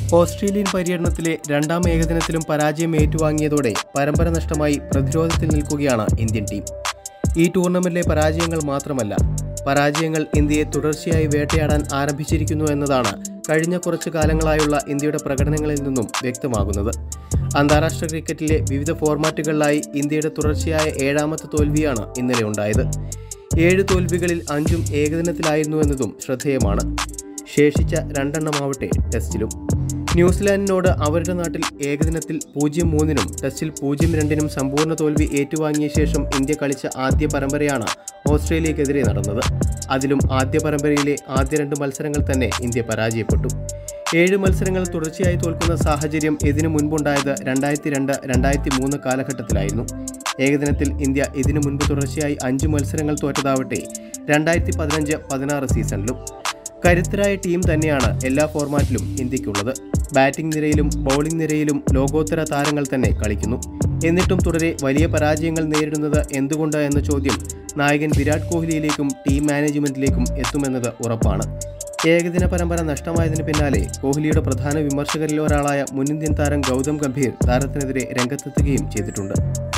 Australian പര്യടനത്തിലെ രണ്ടാം ഏകദിനത്തിലും പരാജയം ഏറ്റുവാങ്ങിയതോടെ പരമ്പര നഷ്ടമായി പ്രതിരോധത്തിൽ നിൽക്കുകയാണ് ഇന്ത്യൻ ടീം ഈ ടൂർണമെന്റിലെ പരാജയങ്ങൾ മാത്രമല്ല പരാജയങ്ങൾ ഇന്ത്യയെ തുടർച്ചയായി വേട്ടയാടാൻ ആരംഭിച്ചിരിക്കുന്നു എന്നതാണ് കഴിഞ്ഞ കുറച്ചു കാലങ്ങളായുള്ള ഇന്ത്യയുടെ പ്രകടനങ്ങളിൽ നിന്നും വ്യക്തമാകുന്നത് അന്താരാഷ്ട്ര ക്രിക്കറ്റിലെ വിവിധ ഫോർമാറ്റുകളിലായി ഇന്ത്യയുടെ തുടർച്ചയായ ഏഴാമത്തെ തോൽവിയാണ് ഇന്നലെ ഉണ്ടായത് ഏഴ് തോൽവികളിൽ അഞ്ചും ഏകദിനത്തിലായിരുന്നു എന്നതും ശ്രദ്ധേയമാണ് ശേഷിച്ച രണ്ടെണ്ണമാവട്ടെ ടെസ്റ്റിലും ന്യൂസിലാൻഡിനോട് അവരുടെ നാട്ടിൽ ഏകദിനത്തിൽ പൂജ്യം മൂന്നിനും ടെസ്റ്റിൽ പൂജ്യം രണ്ടിനും സമ്പൂർണ്ണ തോൽവി ഏറ്റുവാങ്ങിയ ശേഷം ഇന്ത്യ കളിച്ച ആദ്യ പരമ്പരയാണ് ഓസ്ട്രേലിയക്കെതിരെ നടന്നത് അതിലും ആദ്യ പരമ്പരയിലെ ആദ്യ രണ്ട് മത്സരങ്ങൾ തന്നെ ഇന്ത്യ പരാജയപ്പെട്ടു ഏഴ് മത്സരങ്ങൾ തുടർച്ചയായി തോൽക്കുന്ന സാഹചര്യം ഇതിനു മുൻപുണ്ടായത് രണ്ടായിരത്തി രണ്ട് രണ്ടായിരത്തി മൂന്ന് കാലഘട്ടത്തിലായിരുന്നു ഏകദിനത്തിൽ ഇന്ത്യ ഇതിനു മുൻപ് തുടർച്ചയായി അഞ്ച് മത്സരങ്ങൾ തോറ്റതാവട്ടെ രണ്ടായിരത്തി പതിനഞ്ച് പതിനാറ് സീസണിലും കരുത്തരായ ടീം തന്നെയാണ് എല്ലാ ഫോർമാറ്റിലും ഇന്ത്യക്കുള്ളത് ബാറ്റിംഗ് നിരയിലും ബൗളിംഗ് നിരയിലും ലോകോത്തര താരങ്ങൾ തന്നെ കളിക്കുന്നു എന്നിട്ടും തുടരെ വലിയ പരാജയങ്ങൾ നേരിടുന്നത് എന്തുകൊണ്ട് എന്ന ചോദ്യം നായകൻ വിരാട് കോഹ്ലിയിലേക്കും ടീം മാനേജ്മെന്റിലേക്കും എത്തുമെന്നത് ഉറപ്പാണ് ഏകദിന പരമ്പര നഷ്ടമായതിന് പിന്നാലെ കോഹ്ലിയുടെ പ്രധാന വിമർശകരിൽ ഒരാളായ മുൻ ഇന്ത്യൻ താരം ഗൗതം ഗംഭീർ താരത്തിനെതിരെ രംഗത്തെത്തുകയും ചെയ്തിട്ടുണ്ട്